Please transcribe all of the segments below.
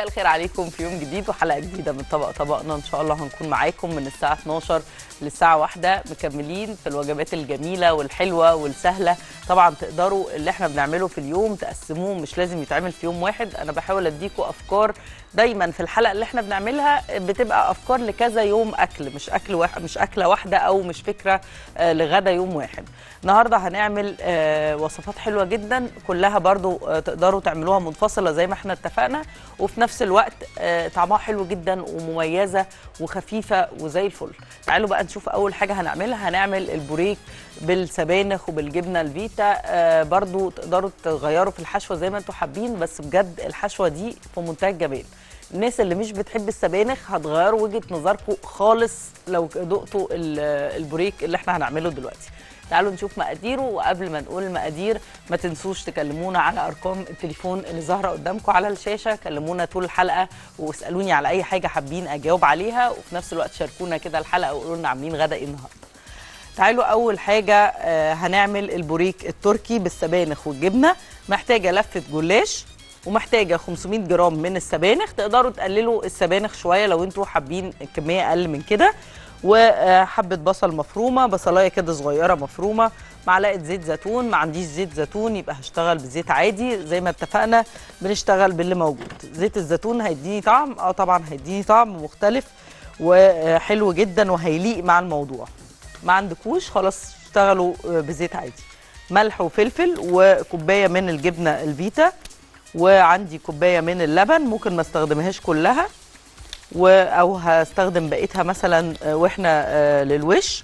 مساء الخير عليكم في يوم جديد وحلقه جديده من طبق طبقنا ان شاء الله هنكون معاكم من الساعه 12 للساعه 1 مكملين في الوجبات الجميله والحلوه والسهله طبعا تقدروا اللي احنا بنعمله في اليوم تقسموه مش لازم يتعمل في يوم واحد انا بحاول اديكم افكار دايما في الحلقه اللي احنا بنعملها بتبقى افكار لكذا يوم اكل مش اكل واحد مش اكله واحده او مش فكره آه، لغدا يوم واحد النهارده هنعمل آه، وصفات حلوه جدا كلها برضو آه، تقدروا تعملوها منفصله زي ما احنا اتفقنا وفي نفس الوقت آه، طعمها حلو جدا ومميزه وخفيفه وزي الفل تعالوا بقى نشوف اول حاجه هنعملها هنعمل البوريك بالسبانخ وبالجبنه الفيتا آه، برضو تقدروا تغيروا في الحشوه زي ما انتم حابين بس بجد الحشوه دي في منتهى الجمال الناس اللي مش بتحب السبانخ هتغيروا وجهه نظركم خالص لو دقتوا ال- البوريك اللي احنا هنعمله دلوقتي تعالوا نشوف مقاديره وقبل ما نقول المقادير ما تنسوش تكلمونا على ارقام التليفون اللي ظاهره قدامكم على الشاشه كلمونا طول الحلقه واسالوني على اي حاجه حابين اجاوب عليها وفي نفس الوقت شاركونا كده الحلقه وقولوا لنا عاملين غدا ايه النهارده تعالوا اول حاجه آه، هنعمل البوريك التركي بالسبانخ والجبنه محتاجه لفه جلاش ومحتاجه 500 جرام من السبانخ تقدروا تقللوا السبانخ شويه لو انتوا حابين الكميه اقل من كده وحبه بصل مفرومه بصلايه كده صغيره مفرومه معلقه زيت زيتون ما عنديش زيت زيتون يبقى هشتغل بزيت عادي زي ما اتفقنا بنشتغل باللي موجود زيت الزيتون هيديني طعم اه طبعا هيديني طعم مختلف وحلو جدا وهيليق مع الموضوع ما عندكوش خلاص اشتغلوا بزيت عادي ملح وفلفل وكوبايه من الجبنه الفيتا وعندي كوبايه من اللبن ممكن ما استخدمهاش كلها و او هستخدم بقيتها مثلا آه، واحنا آه، للوش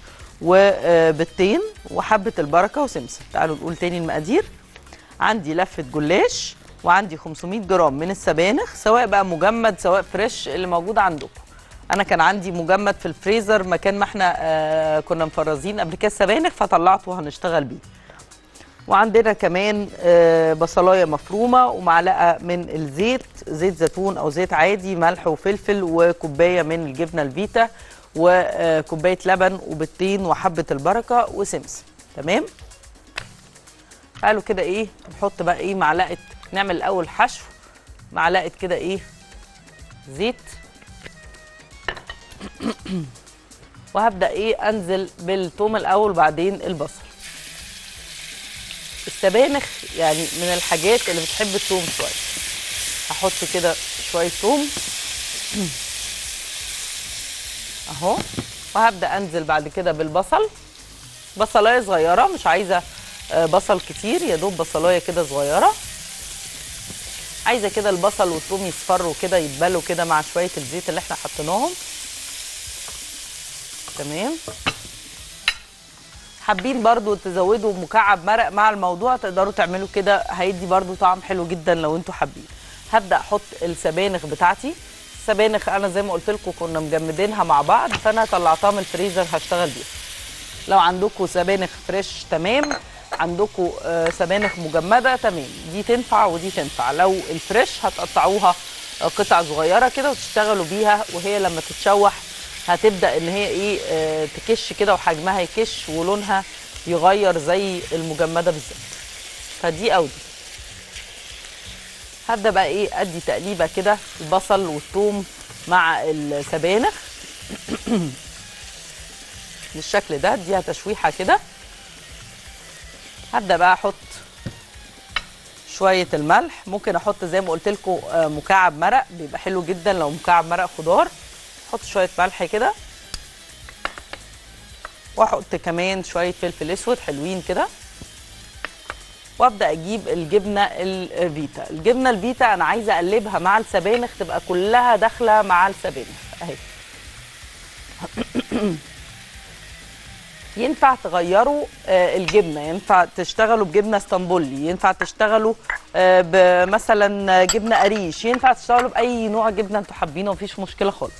وبيضتين وحبه البركه وسمسم تعالوا نقول تاني المقادير عندي لفه جلاش وعندي 500 جرام من السبانخ سواء بقى مجمد سواء فريش اللي موجود عندكم انا كان عندي مجمد في الفريزر مكان ما احنا آه كنا مفرزين قبل كده السبانخ فطلعته وهنشتغل بيه وعندنا كمان آه، بصلايه مفرومه ومعلقه من الزيت زيت زيتون او زيت عادي ملح وفلفل وكوبايه من الجبنه الفيتا وكوبايه لبن وبيضتين وحبه البركه وسمسم تمام تعالوا كده ايه نحط بقى ايه معلقه نعمل الاول حشو معلقه كده ايه زيت وهبدا ايه انزل بالثوم الاول وبعدين البصل السبانخ يعني من الحاجات اللي بتحب الثوم شويه هحط كده شويه ثوم اهو وهبدا انزل بعد كده بالبصل بصلايه صغيره مش عايزه آه، بصل كتير يا دوب بصلايه كده صغيره عايزه كده البصل والثوم يصفروا كده يتبلوا كده مع شويه الزيت اللي احنا حطيناهم تمام حابين برضو تزودوا مكعب مرق مع الموضوع تقدروا تعملوا كده هيدي برضو طعم حلو جدا لو انتوا حابين هبدا احط السبانخ بتاعتي السبانخ انا زي ما قلت لكم كنا مجمدينها مع بعض فانا طلعتها من الفريزر هشتغل بيها لو عندكم سبانخ فريش تمام عندكم آه، سبانخ مجمده تمام دي تنفع ودي تنفع لو الفريش هتقطعوها آه، قطع صغيره كده وتشتغلوا بيها وهي لما تتشوح هتبدا ان هي ايه آه، تكش كده وحجمها يكش ولونها يغير زي المجمده بالظبط فدي او دي هبدا بقى ايه ادي تقليبه كده البصل والثوم مع السبانخ بالشكل ده اديها تشويحه كده هبدا بقى احط شويه الملح ممكن احط زي ما قلت لكم مكعب مرق بيبقى حلو جدا لو مكعب مرق خضار احط شويه ملح كده واحط كمان شويه فلفل اسود حلوين كده وابدا اجيب الجبنه الفيتا الجبنه الفيتا انا عايزه اقلبها مع السبانخ تبقى كلها داخله مع السبانخ اهي ينفع تغيروا آه، الجبنه ينفع تشتغلوا بجبنه اسطنبولي ينفع تشتغلوا آه، بمثلا جبنه قريش ينفع تشتغلوا باي نوع جبنه انتوا حابينه مفيش مشكله خالص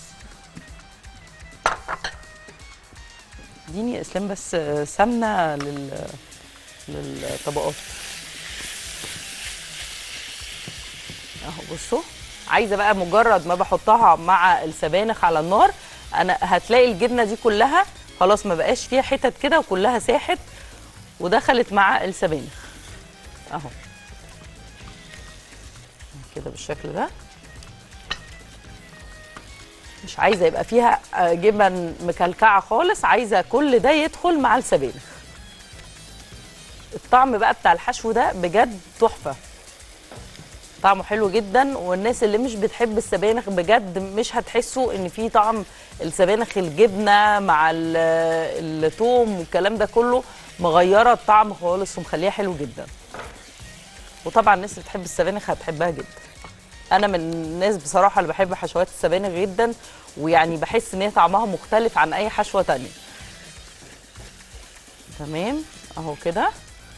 اديني يا اسلام بس آه، سمنه لل للطبقات اهو بصوا عايزه بقى مجرد ما بحطها مع السبانخ على النار انا هتلاقي الجبنه دي كلها خلاص ما بقاش فيها حتت كده وكلها ساحت ودخلت مع السبانخ اهو كده بالشكل ده مش عايزه يبقى فيها آه، جبن مكلكعه خالص عايزه كل ده يدخل مع السبانخ الطعم بقى بتاع الحشو ده بجد تحفه طعمه حلو جدا والناس اللي مش بتحب السبانخ بجد مش هتحسوا ان في طعم السبانخ الجبنه مع ال- الثوم والكلام ده كله مغيره الطعم خالص ومخليها حلو جدا وطبعا الناس اللي بتحب السبانخ هتحبها جدا انا من الناس بصراحه اللي بحب حشوات السبانخ جدا ويعني بحس ان هي طعمها مختلف عن اي حشوه تانية تمام اهو كده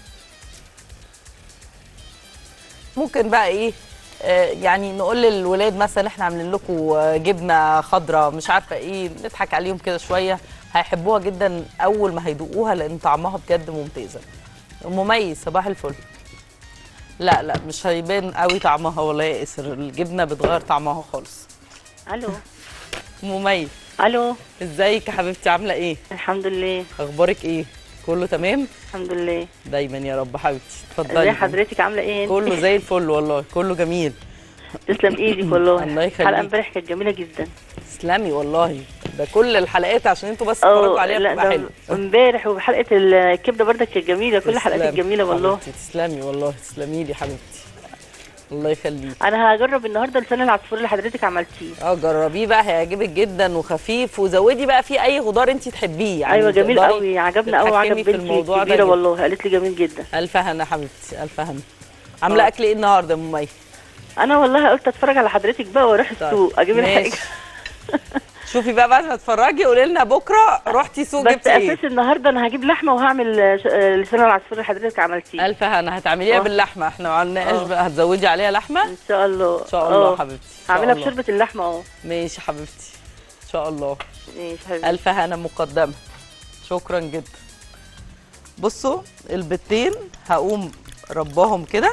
ممكن بقى ايه آه، يعني نقول للولاد مثلا احنا عاملين لكم آه، جبنه خضراء مش عارفه ايه نضحك عليهم كده شويه هيحبوها جدا اول ما هيدوقوها لان طعمها بجد ممتازه مميز صباح الفل لا لا مش هيبان قوي طعمها والله يا اسر الجبنه بتغير طعمها خالص الو مميز الو ازيك يا حبيبتي عامله ايه الحمد لله اخبارك ايه كله تمام الحمد لله دايما يا رب حبيبتي ازي اتفضلي حضرتك عامله ايه انت كله زي الفل والله كله جميل تسلم ايدك والله الله يخليك. الحلقه امبارح كانت جميله جدا تسلمي والله ده كل الحلقات عشان انتوا بس تتفرجوا عليها لا بتبقى ده حلوه امبارح وحلقه الكبده برضك كانت جميله كل حلقاتك تسلمي جميله والله حبيبتي، تسلمي والله تسلمي لي حبيبتي الله يخليك انا هجرب النهارده لسان العصفور اللي حضرتك عملتيه اه جربيه بقى هيعجبك جدا وخفيف وزودي بقى فيه اي خضار انت تحبيه يعني ايوه جميل تقدري قوي عجبنا قوي وعجب تتحكمي في بنتي الموضوع ده الكبيره جدا. والله قالت لي جميل جدا الف هنا حبيبتي الف هنا عامله اه. اكل ايه النهارده يا ممي انا والله قلت اتفرج على حضرتك بقى واروح السوق اجيب ماشي. الحاجه شوفي بقى بعد ما تتفرجي قولي لنا بكره رحتي سوق بس جبتي ايه اساس النهارده انا هجيب لحمه وهعمل آه، ش- آه، لسان العصفور اللي حضرتك عملتيه الف هنا هتعمليها اه. باللحمه احنا ما عملناش اه. بقى هتزودي عليها لحمه ان شاء الله ان شاء الله اه. حبيبتي إن شاء هعملها الله. بشوربه اللحمه اه ماشي حبيبتي ان شاء الله ماشي حبيبتي الف هنا مقدمه شكرا جدا بصوا البتين هقوم رباهم كده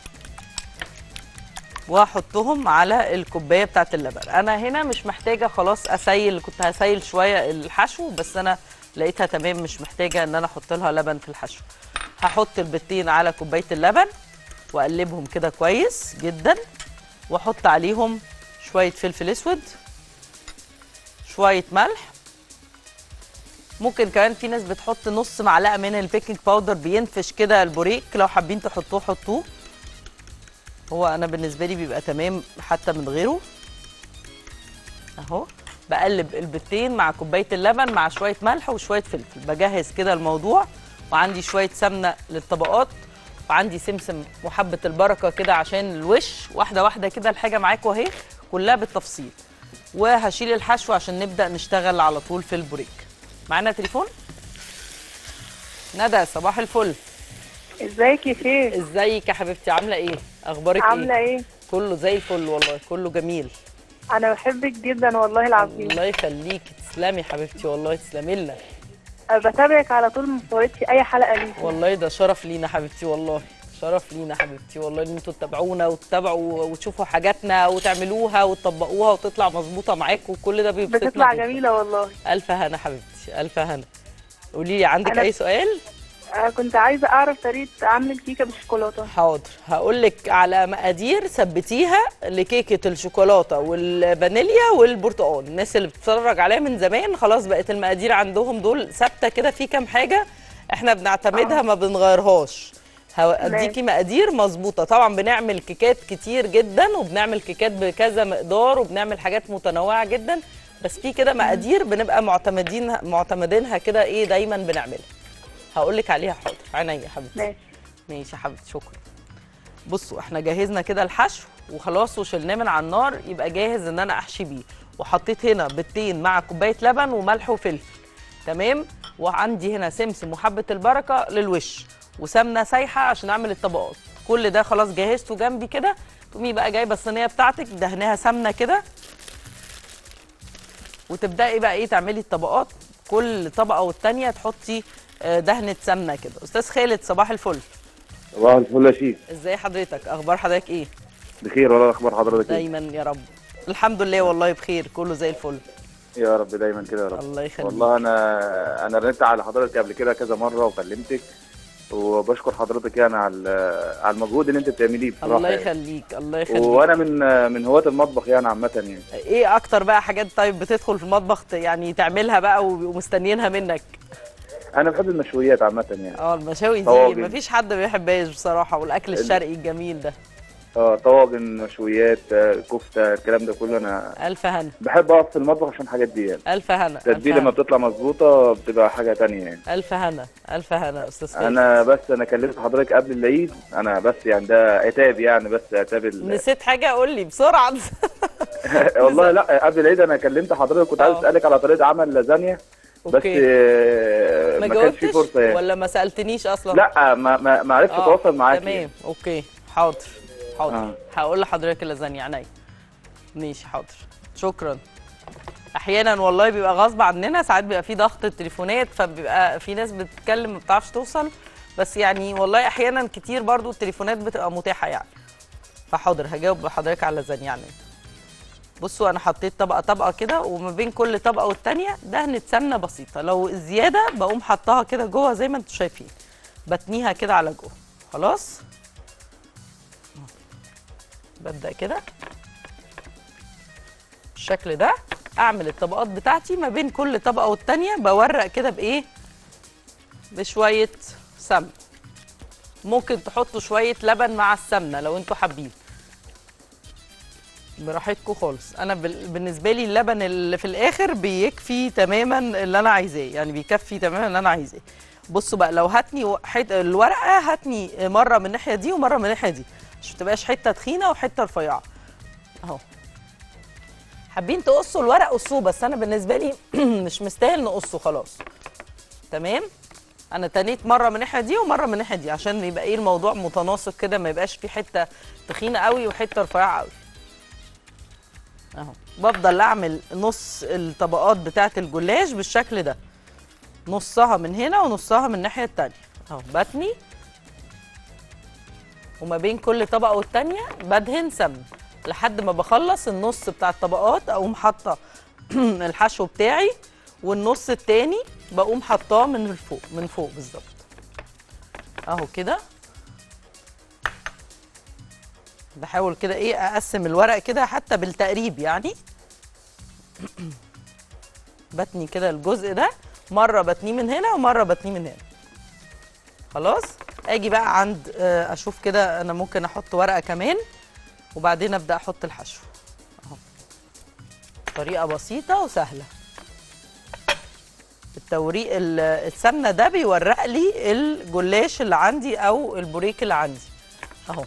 وهحطهم على الكوبايه بتاعه اللبن انا هنا مش محتاجه خلاص اسيل كنت هسيل شويه الحشو بس انا لقيتها تمام مش محتاجه ان انا احط لها لبن في الحشو هحط البتين على كوبايه اللبن واقلبهم كده كويس جدا واحط عليهم شويه فلفل اسود شويه ملح ممكن كمان في ناس بتحط نص معلقه من البيكنج باودر بينفش كده البوريك لو حابين تحطوه حطوه هو انا بالنسبه لي بيبقى تمام حتى من غيره اهو بقلب البتين مع كوبايه اللبن مع شويه ملح وشويه فلفل بجهز كده الموضوع وعندي شويه سمنه للطبقات وعندي سمسم وحبه البركه كده عشان الوش واحده واحده كده الحاجه معاكم اهي كلها بالتفصيل وهشيل الحشو عشان نبدا نشتغل على طول في البوريك معانا تليفون ندى صباح الفل ازيك يا شيخ ازيك يا حبيبتي عامله ايه اخبارك عامله ايه ايه كله زي الفل والله كله جميل انا بحبك جدا والله العظيم الله يخليكي تسلمي حبيبتي والله تسلمي لنا أه، بتابعك على طول ما فوتش اي حلقه ليك والله ده شرف لينا حبيبتي والله شرف لينا حبيبتي والله ان انتوا تتابعونا وتتابعوا وتشوفوا حاجاتنا وتعملوها وتطبقوها وتطلع مظبوطه معاكم وكل ده بيبسطنا بتطلع جداً. جميله والله الف هنا حبيبتي الف هنا قولي لي عندك أنا- اي سؤال أه، كنت عايزه اعرف طريقه عمل الكيكه بالشوكولاته حاضر هقول لك على مقادير ثبتيها لكيكه الشوكولاته والفانيليا والبرتقال الناس اللي بتتفرج عليها من زمان خلاص بقت المقادير عندهم دول ثابته كده في كام حاجه احنا بنعتمدها ما بنغيرهاش هديكي مقادير مظبوطه طبعا بنعمل كيكات كتير جدا وبنعمل كيكات بكذا مقدار وبنعمل حاجات متنوعه جدا بس في كده مقادير بنبقى معتمدين معتمدينها كده ايه دايما بنعملها هقول لك عليها حاضر عينيا يا حبيبتي ماشي ماشي يا حبيبتي شكرا بصوا احنا جهزنا كده الحشو وخلاص وشلناه من على النار يبقى جاهز ان انا احشي بيه وحطيت هنا بيضتين مع كوبايه لبن وملح وفلفل تمام وعندي هنا سمسم وحبه البركه للوش وسمنه سايحه عشان اعمل الطبقات كل ده خلاص جهزته جنبي كده تقومي بقى جايبه الصينيه بتاعتك دهناها سمنه كده وتبداي بقى ايه تعملي الطبقات كل طبقه والتانيه تحطي آه، دهنه سمنه كده استاذ خالد صباح الفل صباح الفل يا شيخ ازاي حضرتك اخبار حضرتك ايه بخير والله اخبار حضرتك ايه دايما يا رب الحمد لله والله بخير كله زي الفل يا رب دايما كده يا رب الله يخليك والله انا انا رنت على حضرتك قبل كده كذا مره وكلمتك وبشكر حضرتك يعني على على المجهود اللي انت بتعمليه بصراحه الله يعني. يخليك الله يخليك وانا من من هواة المطبخ يعني عامه يعني ايه اكتر بقى حاجات طيب بتدخل في المطبخ ت- يعني تعملها بقى ومستنيينها منك انا بحب المشويات عامه يعني اه المشاوي دي طواجن. مفيش حد ما بيحبهاش بصراحه والاكل الشرقي الجميل ده اه طواجن مشويات آه، كفته الكلام ده كله انا الف هنا بحب اقف في المطبخ عشان الحاجات دي يعني الف هنا الف التتبيله لما هنا بتطلع مظبوطه بتبقى حاجه تانية يعني الف هنا الف هنا يا استاذ خالد انا بس انا كلمت حضرتك قبل العيد انا بس يعني ده عتاب يعني بس عتاب ال... نسيت حاجه قول لي بسرعه والله لا قبل العيد انا كلمت حضرتك كنت عايز آه. اسالك على طريقه عمل لازانيا بس اوكي آه، ما ما كانش في جاوبتش فرصه يعني ولا ما سالتنيش اصلا لا ما ما, ما عرفتش آه، اتواصل معاك تمام اوكي حاضر حاضر آه. هقول لحضرتك اللازانيا عينيا ماشي حاضر شكرا احيانا والله بيبقى غصب عننا ساعات بيبقى في ضغط تليفونات فبيبقى في ناس بتتكلم ما بتعرفش توصل بس يعني والله احيانا كتير برضو التليفونات بتبقى متاحه يعني فحاضر هجاوب لحضرتك على اللازانيا يعني بصوا انا حطيت طبقه طبقه كده وما بين كل طبقه والتانيه دهنه سمنه بسيطه لو الزياده بقوم حطاها كده جوه زي ما انتم شايفين بتنيها كده على جوه خلاص ببدا كده بالشكل ده اعمل الطبقات بتاعتي ما بين كل طبقه والتانيه بورق كده بايه بشويه سمن ممكن تحطوا شويه لبن مع السمنه لو انتوا حابين براحتكم خالص انا بال- بالنسبه لي اللبن اللي في الاخر بيكفي تماما اللي انا عايزاه يعني بيكفي تماما اللي انا عايزاه بصوا بقى لو هاتني و- حت... الورقه هاتني مره من الناحيه دي ومره من الناحيه دي عشان تبقاش حته تخينه وحته رفيعه اهو حابين تقصوا الورق قصوه بس انا بالنسبه لي مش مستاهل نقصه خلاص تمام انا تنيت مره من الناحيه دي ومره من الناحيه دي عشان يبقى ايه الموضوع متناسق كده ما يبقاش في حته تخينه قوي وحته رفيعه قوي اهو بفضل اعمل نص الطبقات بتاعه الجلاش بالشكل ده نصها من هنا ونصها من الناحيه التانية اهو بتني وما بين كل طبقه والتانية بدهن سمن لحد ما بخلص النص بتاع الطبقات اقوم حاطه الحشو بتاعي والنص التاني بقوم حطاه من الفوق من فوق بالظبط اهو كده بحاول كده ايه اقسم الورق كده حتى بالتقريب يعني بتني كده الجزء ده مره بتنيه من هنا ومره بتنيه من هنا خلاص اجي بقى عند آه، اشوف كده انا ممكن احط ورقه كمان وبعدين ابدا احط الحشو اهو طريقه بسيطه وسهله التوريق ال- السمنه ده بيورق لي الجلاش اللي عندي او البوريك اللي عندي اهو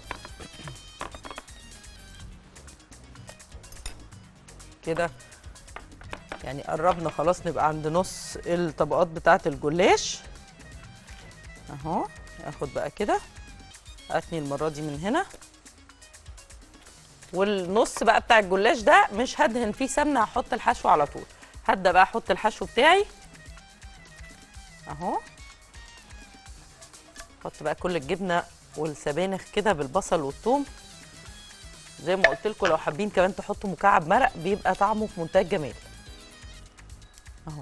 كده يعني قربنا خلاص نبقى عند نص الطبقات بتاعه الجلاش اهو اخد بقى كده اتني المره دي من هنا والنص بقى بتاع الجلاش ده مش هدهن فيه سمنه هحط الحشو على طول هبدا بقى احط الحشو بتاعي اهو احط بقى كل الجبنه والسبانخ كده بالبصل والثوم زي ما قلت لكم لو حابين كمان تحطوا مكعب مرق بيبقى طعمه في منتهى الجمال اهو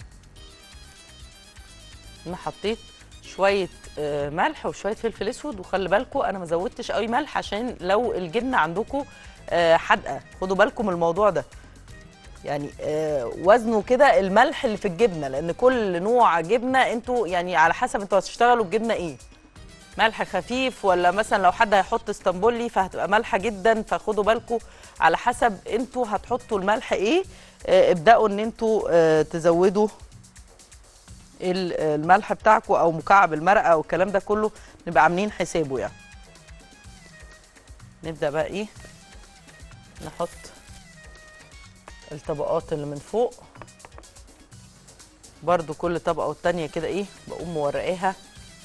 انا حطيت شويه آه، ملح وشويه فلفل اسود وخلي بالكم انا ما زودتش قوي ملح عشان لو الجبنه عندكم آه، حادقه خدوا بالكم من الموضوع ده يعني آه، وزنه كده الملح اللي في الجبنه لان كل نوع جبنه انتوا يعني على حسب انتوا هتشتغلوا بجبنه ايه ملح خفيف ولا مثلا لو حد هيحط اسطنبولي فهتبقى مالحه جدا فخدوا بالكم على حسب انتوا هتحطوا الملح ايه آه، ابداوا ان انتوا آه، تزودوا ال- الملح بتاعكم او مكعب المرقه او الكلام ده كله نبقى عاملين حسابه يعني نبدا بقى ايه نحط الطبقات اللي من فوق برضو كل طبقه والتانيه كده ايه بقوم مورقاها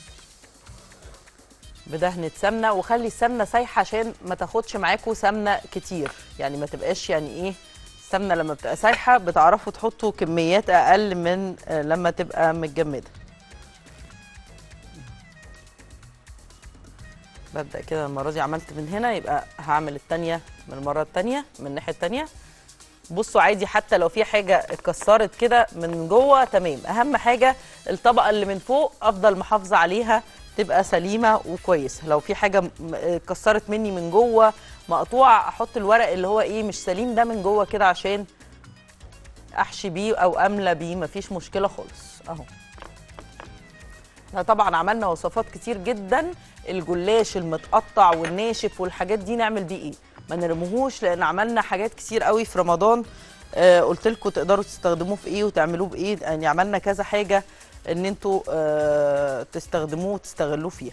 بدهنه سمنه وخلي السمنه سايحه عشان ما تاخدش معاكم سمنه كتير يعني ما تبقاش يعني ايه السمنه لما بتبقى سايحه بتعرفوا تحطوا كميات اقل من آه، لما تبقى متجمده ببدا كده المره دي عملت من هنا يبقى هعمل التانية من المره التانية من الناحيه التانية بصوا عادي حتى لو في حاجه اتكسرت كده من جوه تمام اهم حاجه الطبقه اللي من فوق افضل محافظه عليها تبقى سليمه وكويسه لو في حاجه م- م- اتكسرت مني من جوه مقطوعه احط الورق اللي هو ايه مش سليم ده من جوه كده عشان احشي بيه او املى بيه مفيش مشكله خالص اهو احنا طبعا عملنا وصفات كتير جدا الجلاش المتقطع والناشف والحاجات دي نعمل بيه ايه ما نرموهوش لان عملنا حاجات كتير قوي في رمضان آه قلت لكم تقدروا تستخدموه في ايه وتعملوه بايه يعني عملنا كذا حاجه ان انتوا آه تستخدموه وتستغلوه فيها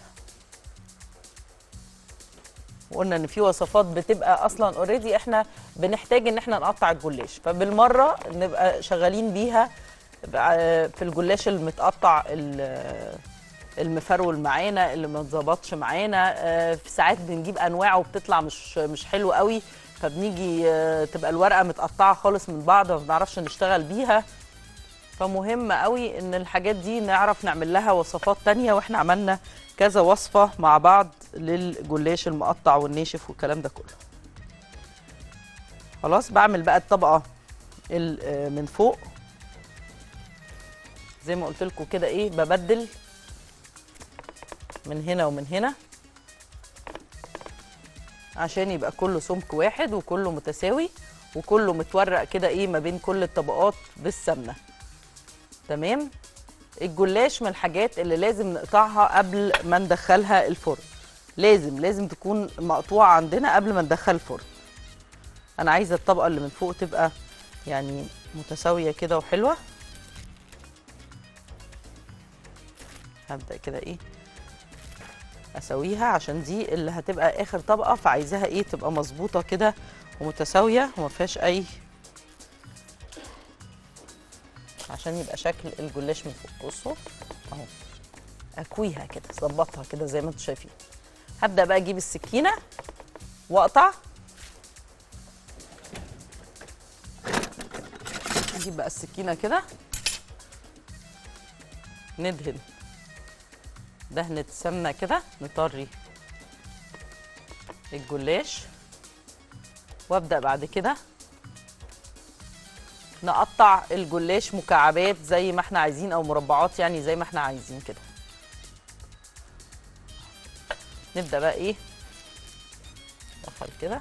وقلنا ان في وصفات بتبقى اصلا اوريدي احنا بنحتاج ان احنا نقطع الجلاش فبالمره نبقى شغالين بيها بقى في الجلاش المتقطع ال- المفرول معانا اللي ما اتظبطش معانا آه، في ساعات بنجيب انواع وبتطلع مش مش حلو قوي فبنيجي آه، تبقى الورقه متقطعه خالص من بعض ما بنعرفش نشتغل بيها فمهم قوي ان الحاجات دي نعرف نعمل لها وصفات تانية واحنا عملنا كذا وصفة مع بعض للجلاش المقطع والناشف والكلام ده كله خلاص بعمل بقى الطبقة ال- آه، من فوق زي ما قلت لكم كده ايه ببدل من هنا ومن هنا عشان يبقى كله سمك واحد وكله متساوي وكله متورق كده ايه ما بين كل الطبقات بالسمنه تمام الجلاش من الحاجات اللي لازم نقطعها قبل ما ندخلها الفرن لازم لازم تكون مقطوعه عندنا قبل ما ندخل الفرن انا عايزه الطبقه اللي من فوق تبقى يعني متساويه كده وحلوه هبدا كده ايه اسويها عشان دي اللي هتبقى اخر طبقه فعايزاها ايه تبقى مظبوطه كده ومتساويه وما فيهاش اي عشان يبقى شكل الجلاش من فوق بصوا اهو اكويها كده اظبطها كده زي ما انتم شايفين هبدا بقى اجيب السكينه واقطع نجيب بقى السكينه كده ندهن دهنة سمنة كده نطري الجلاش وابدأ بعد كده نقطع الجلاش مكعبات زي ما احنا عايزين او مربعات يعني زي ما احنا عايزين كده نبدأ بقى ايه ندخل كده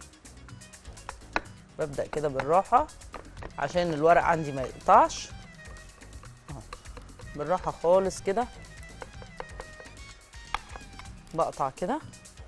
ببدأ كده بالراحة عشان الورق عندي ما يقطعش اهو. بالراحة خالص كده بقطع كده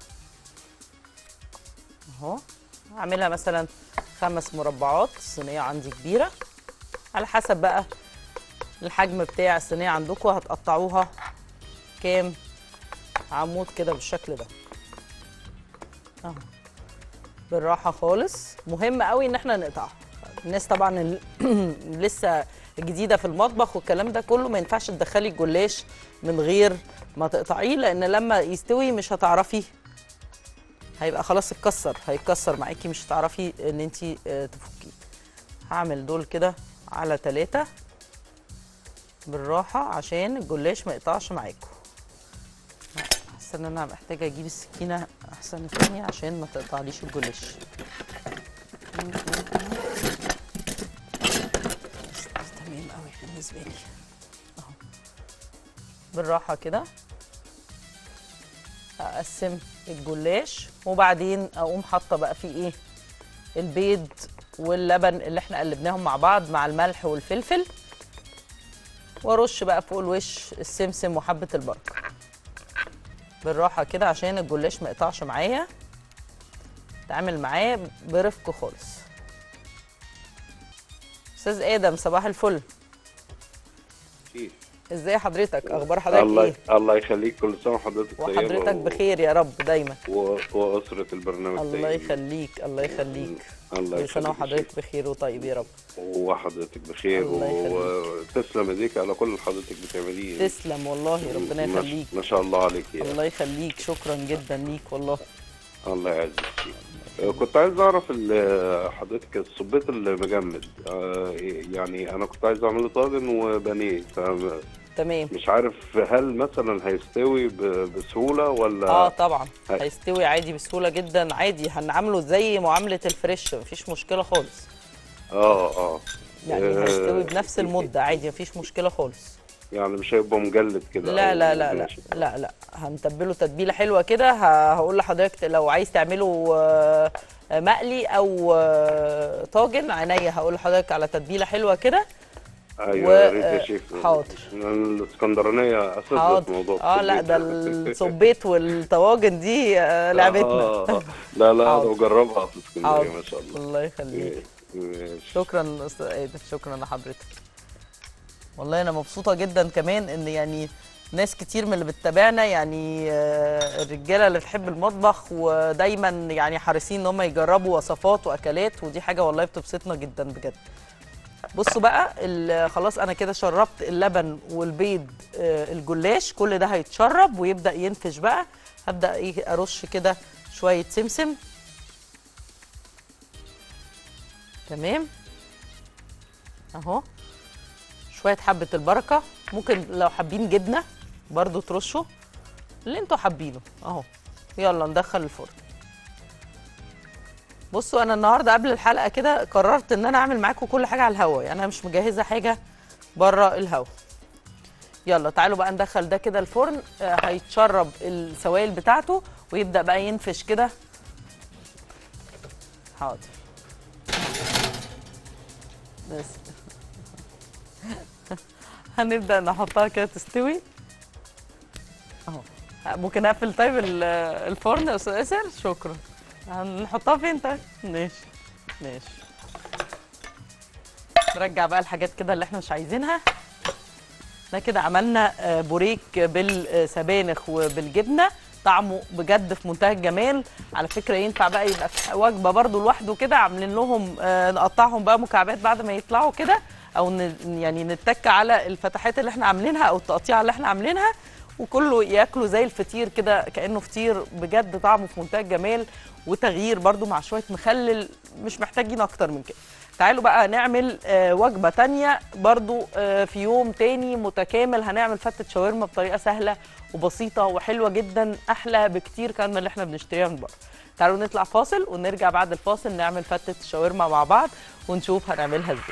اهو اعملها مثلا خمس مربعات الصينيه عندي كبيره على حسب بقى الحجم بتاع الصينيه عندكم هتقطعوها كام عمود كده بالشكل ده اهو بالراحه خالص مهم قوي ان احنا نقطعها الناس طبعا ال- لسه جديده في المطبخ والكلام ده كله ما ينفعش تدخلي الجلاش من غير ما تقطعيه لان لما يستوي مش هتعرفي هيبقى خلاص اتكسر هيتكسر معاكي مش هتعرفي ان انت تفكيه هعمل دول كده على ثلاثة بالراحة عشان الجلاش ما يقطعش معاكم حاسة ان انا محتاجة اجيب السكينة احسن تاني عشان ما تقطعليش الجلاش بس تمام قوي بالنسبة لي اهو بالراحة كده اقسم الجلاش وبعدين اقوم حاطه بقى فيه ايه البيض واللبن اللي احنا قلبناهم مع بعض مع الملح والفلفل وارش بقى فوق الوش السمسم وحبه البركه بالراحه كده عشان الجلاش ما يقطعش معايا اتعامل معاه برفق خالص استاذ ادم صباح الفل ازاي حضرتك اخبار حضرتك الله ايه الله يخليك كل سنه وحضرتك طيبه وحضرتك و- بخير يا رب دايما و... واسره البرنامج الله طيبين. يخليك الله يخليك الله كل سنه يخليك وحضرتك بخير وطيب يا رب وحضرتك بخير الله و- وتسلم ايديك على كل اللي حضرتك بتعمليه تسلم والله ربنا ما- يخليك ما شاء الله عليك يا الله يخليك شكرا جدا ليك والله الله يعزك آه، كنت عايز اعرف ال- حضرتك الصبيط المجمد آه، يعني انا كنت عايز اعمله طاجن وبانيه فمش تمام عارف هل مثلا هيستوي ب- بسهوله ولا اه طبعا هاي. هيستوي عادي بسهوله جدا عادي هنعامله زي معامله الفريش مفيش مشكله خالص اه اه يعني آه، هيستوي بنفس المده عادي مفيش مشكله خالص يعني مش هيبقى مجلد كده لا أو لا لا لا ناشف. لا لا هنتبله تتبيله حلوه كده ه- هقول لحضرتك لو عايز تعمله آه، مقلي او آه، طاجن عينيا هقول لحضرتك على تتبيله حلوه كده ايوه و- يا ريت يا آه، شيخ حاضر. الاسكندرانيه اساس في حاضر موضوع اه لا ده الصبيط. الصبيت والطواجن دي آه، لعبتنا آه، لا لا حاضر. انا بجربها في اسكندريه حاضر. ما شاء الله الله يخليك ماشي. شكرا استاذ ايدن شكرا لحضرتك والله انا مبسوطه جدا كمان ان يعني ناس كتير من اللي بتتابعنا يعني آه، الرجاله اللي بتحب المطبخ ودايما يعني حريصين ان هم يجربوا وصفات واكلات ودي حاجه والله بتبسطنا جدا بجد بصوا بقى ال- خلاص انا كده شربت اللبن والبيض آه، الجلاش كل ده هيتشرب ويبدا ينفش بقى هبدا ايه ارش كده شويه سمسم تمام اهو شويه حبه البركه ممكن لو حابين جبنه برضو ترشوا اللي انتوا حابينه اهو يلا ندخل الفرن بصوا انا النهارده قبل الحلقه كده قررت ان انا اعمل معاكم كل حاجه على الهوا يعني انا مش مجهزه حاجه بره الهوا يلا تعالوا بقى ندخل ده كده الفرن آه، هيتشرب السوائل بتاعته ويبدا بقى ينفش كده حاضر بس هنبدا نحطها كده تستوي اهو ممكن اقفل طيب ال- الفرن يا استاذ ياسر شكرا هنحطها فين طيب ماشي ماشي نرجع بقى الحاجات كده اللي احنا مش عايزينها ده كده عملنا آه، بوريك بالسبانخ وبالجبنه طعمه بجد في منتهى الجمال على فكره ينفع بقى يبقى في وجبه برضو لوحده كده عاملين لهم آه، نقطعهم بقى مكعبات بعد ما يطلعوا كده او ن- يعني نتك على الفتحات اللي احنا عاملينها او التقطيعه اللي احنا عاملينها وكله ياكله زي الفطير كده كانه فطير بجد طعمه في منتهى الجمال وتغيير برضو مع شويه مخلل مش محتاجين اكتر من كده تعالوا بقى نعمل آه، وجبه تانية برضو آه، في يوم تاني متكامل هنعمل فتة شاورما بطريقه سهله وبسيطه وحلوه جدا احلى بكتير كان من اللي احنا بنشتريها من بره تعالوا نطلع فاصل ونرجع بعد الفاصل نعمل فتة الشاورما مع بعض ونشوف هنعملها ازاي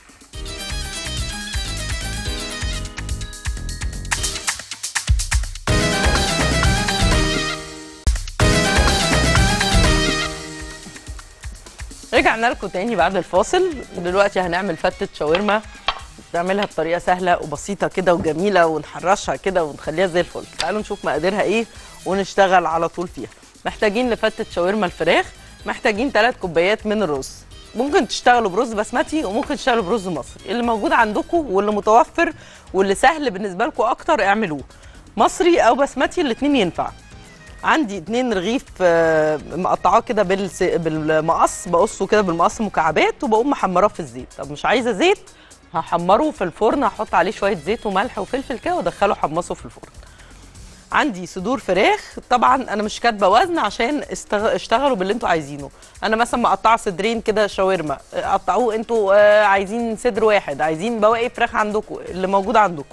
رجعنا لكم تاني بعد الفاصل دلوقتي هنعمل فتة شاورما نعملها بطريقة سهلة وبسيطة كده وجميلة ونحرشها كده ونخليها زي الفل تعالوا نشوف مقاديرها ايه ونشتغل على طول فيها محتاجين لفتة شاورما الفراخ محتاجين 3 كوبايات من الرز ممكن تشتغلوا برز بسمتي وممكن تشتغلوا برز مصري اللي موجود عندكم واللي متوفر واللي سهل بالنسبة لكم اكتر اعملوه مصري او بسمتي الاتنين ينفع عندي اتنين رغيف آه، مقطعاه كده بالس- بالمقص بقصه كده بالمقص مكعبات وبقوم محمراه في الزيت طب مش عايزه زيت هحمره في الفرن هحط عليه شويه زيت وملح وفلفل كده وادخله حمصه في الفرن عندي صدور فراخ طبعا انا مش كاتبه وزن عشان استغ... اشتغلوا باللي انتوا عايزينه انا مثلا مقطعه صدرين كده شاورما آه، قطعوه انتوا آه، عايزين صدر واحد عايزين بواقي فراخ عندكم اللي موجود عندكم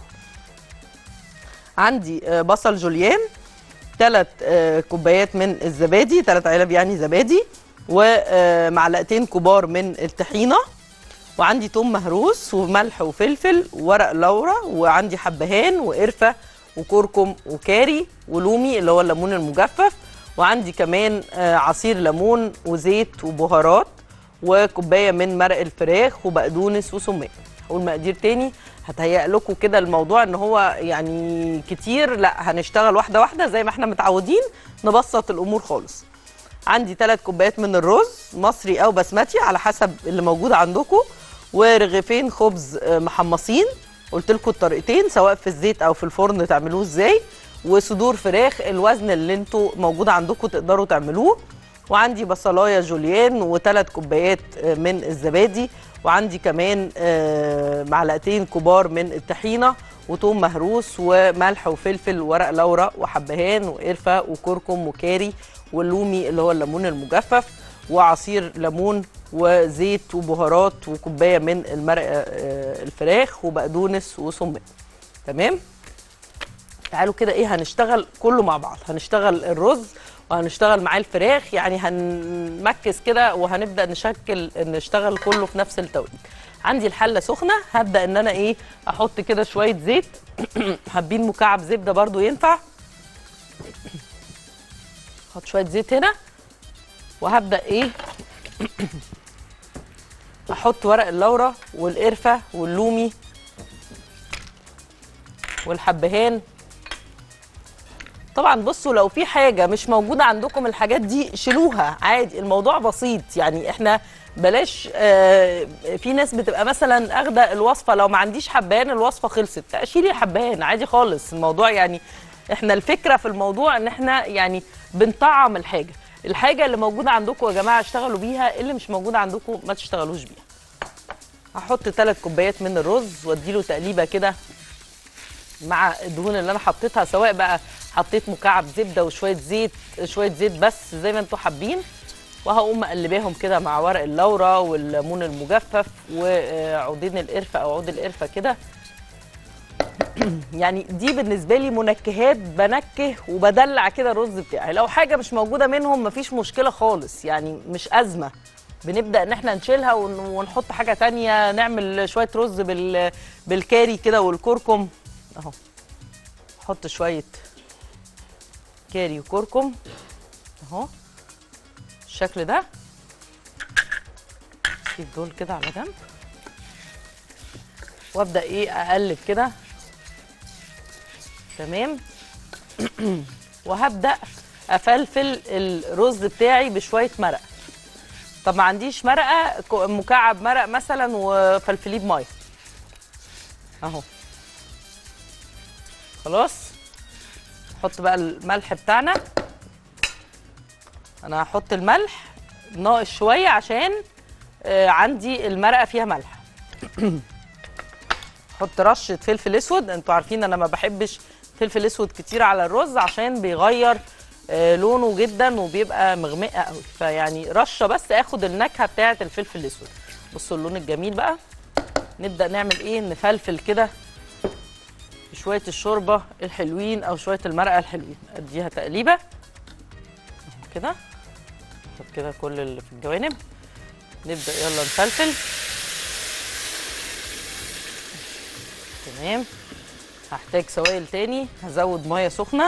عندي آه، بصل جوليان ثلاث كوبايات من الزبادي ثلاث علب يعني زبادي ومعلقتين كبار من الطحينه وعندي توم مهروس وملح وفلفل وورق لورا وعندي حبهان وقرفه وكركم وكاري ولومي اللي هو الليمون المجفف وعندي كمان آه، عصير ليمون وزيت وبهارات وكوبايه من مرق الفراخ وبقدونس وسمان هقول مقادير تاني هتهيأ لكم كده الموضوع ان هو يعني كتير لا هنشتغل واحده واحده زي ما احنا متعودين نبسط الامور خالص عندي ثلاث كوبايات من الرز مصري او بسمتي على حسب اللي موجود عندكم ورغيفين خبز آه، محمصين قلت لكم الطريقتين سواء في الزيت او في الفرن تعملوه ازاي وصدور فراخ الوزن اللي انتوا موجود عندكم تقدروا تعملوه وعندي بصلايه جوليان وثلاث كوبايات آه، من الزبادي وعندي كمان آه، معلقتين كبار من الطحينه وتوم مهروس وملح وفلفل وورق لورا وحبهان وقرفه وكركم وكاري واللومي اللي هو الليمون المجفف وعصير ليمون وزيت وبهارات وكوبايه من المرق آه، الفراخ وبقدونس وسمان تمام تعالوا كده ايه هنشتغل كله مع بعض هنشتغل الرز وهنشتغل معاه الفراخ يعني هنمكس كده وهنبدا نشكل نشتغل كله في نفس التوقيت عندي الحله سخنه هبدا ان انا ايه احط كده شويه زيت حابين مكعب زبده برضو ينفع احط شويه زيت هنا وهبدا ايه احط ورق اللورة والقرفه واللومي والحبهان طبعا بصوا لو في حاجه مش موجوده عندكم الحاجات دي شيلوها عادي الموضوع بسيط يعني احنا بلاش آه في ناس بتبقى مثلا اخده الوصفه لو ما عنديش حبهان الوصفه خلصت لا شيلي الحبهان عادي خالص الموضوع يعني احنا الفكره في الموضوع ان احنا يعني بنطعم الحاجه الحاجه اللي موجوده عندكم يا جماعه اشتغلوا بيها اللي مش موجوده عندكم ما تشتغلوش بيها هحط ثلاث كوبايات من الرز واديله تقليبه كده مع الدهون اللي انا حطيتها سواء بقى حطيت مكعب زبده وشويه زيت شويه زيت بس زي ما انتم حابين وهقوم مقلباهم كده مع ورق اللورة والليمون المجفف وعودين القرفه او عود القرفه كده يعني دي بالنسبه لي منكهات بنكه وبدلع كده الرز بتاعي لو حاجه مش موجوده منهم مفيش مشكله خالص يعني مش ازمه بنبدا ان احنا نشيلها ون- ونحط حاجه تانية نعمل شويه رز بال بالكاري كده والكركم اهو احط شويه كاري وكركم اهو بالشكل ده اسيب دول كده على جنب وابدا ايه اقلب كده تمام وهبدا افلفل الرز بتاعي بشويه مرق طب ما عنديش مرقه ك- مكعب مرق مثلا وفلفليه بميه اهو خلاص نحط بقى الملح بتاعنا انا هحط الملح ناقص شويه عشان آه عندي المرقه فيها ملح احط رشه فلفل اسود انتوا عارفين انا ما بحبش فلفل اسود كتير على الرز عشان بيغير آه لونه جدا وبيبقى مغمقه قوي فيعني رشه بس اخد النكهه بتاعه الفلفل الاسود بصوا اللون الجميل بقى نبدا نعمل ايه نفلفل كده شويه الشوربه الحلوين او شويه المرقه الحلوين اديها تقليبه اهو كده نحط كده كل اللي في الجوانب نبدا يلا نفلفل تمام هحتاج سوائل تاني هزود ميه سخنه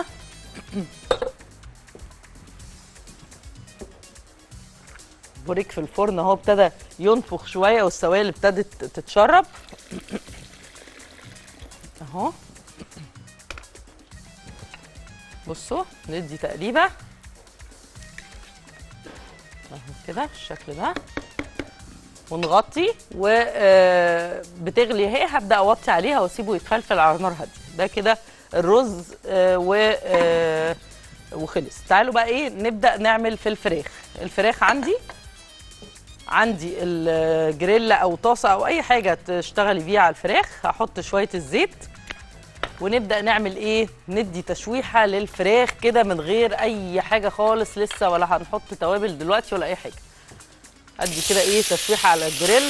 بوريك في الفرن اهو ابتدى ينفخ شويه والسوائل ابتدت تتشرب اهو بصوا ندي تقليبه اهو كده بالشكل ده ونغطي وبتغلي اهي هبدا اوطي عليها واسيبه يتفلفل على نار هاديه ده كده الرز آه، و آه، وخلص تعالوا بقى ايه نبدا نعمل في الفراخ الفراخ عندي عندي الجريلا او طاسه او اي حاجه تشتغلي بيها على الفراخ هحط شويه الزيت ونبدا نعمل ايه ندي تشويحه للفراخ كده من غير اي حاجه خالص لسه ولا هنحط توابل دلوقتي ولا اي حاجه ادي كده ايه تشويحه على الجريل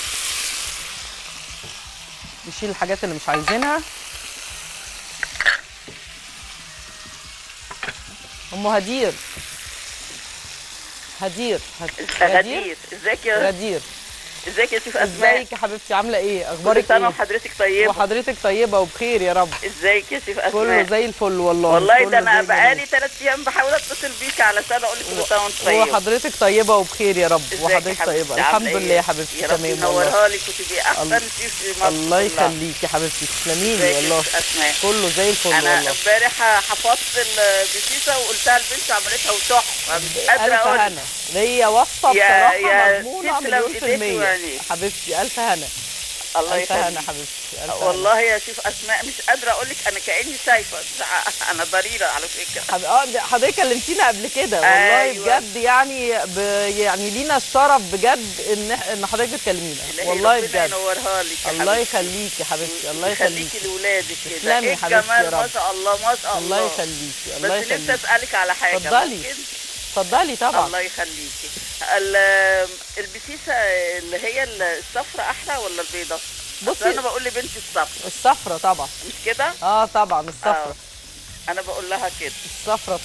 نشيل الحاجات اللي مش عايزينها ام هدير هدير هد- غدير ازيك يا غدير ازيك يا شيف اسماء ازيك يا حبيبتي عامله ايه كل اخبارك سنه ايه وحضرتك طيبه وحضرتك طيبه وبخير يا رب ازيك يا شيف كله اسماء زي الفل والله والله كله ده انا زي بقالي الجميل. ثلاث ايام بحاول اتصل بيك علشان اقول لك كل سنه وانت طيب وحضرتك طيبه وبخير يا رب ازيك يا وحضرتك حبيبتي؟ طيبه عاملة الحمد ايه؟ لله يا حبيبتي يا رب تمام والله ينورها لي وتبقي احسن الله- شيف في مصر الله كلها. يخليك يا حبيبتي تسلمي لي ازيك يا والله شيف اسماء كله زي الفل انا والله امبارح حفظت البسيسه وقلتها لبنتي عملتها وتحفه مش قادره الف اقول هنا هي وصفه يا- بصراحه يا مضمونه تسلم مليون في ايديك الميه وعينيك. حبيبتي الف هنا الله الف هنا يخليك حبيبتي الف هنا. والله يا شيف اسماء مش قادره اقول لك انا كاني شايفه انا ضريره على فكره حب... اه ده حضرتك كلمتينا قبل كده والله أيوة. بجد يعني ب... يعني لينا الشرف بجد ان ان حضرتك بتكلمينا إلهي والله ربنا بجد ينورها لك يا الله حبيبتي. يخليكي يا حبيبتي الله يخليكي يخليكي لاولادك كده تسلمي ايه يا حبيبتي يا الجمال ما رب. شاء الله ما شاء الله الله يخليكي الله بس نفسي يخليكي اسالك على حاجه اتفضلي. ممكن؟ اتفضلي طبعا الله يخليكي ال- البسيسه اللي هي الصفرة احلى ولا البيضه؟ بصي- بصي انا بقول لبنتي الصفرة الصفرة طبعا مش كده؟ اه طبعا الصفرة انا بقول لها كده الصفرة طبعا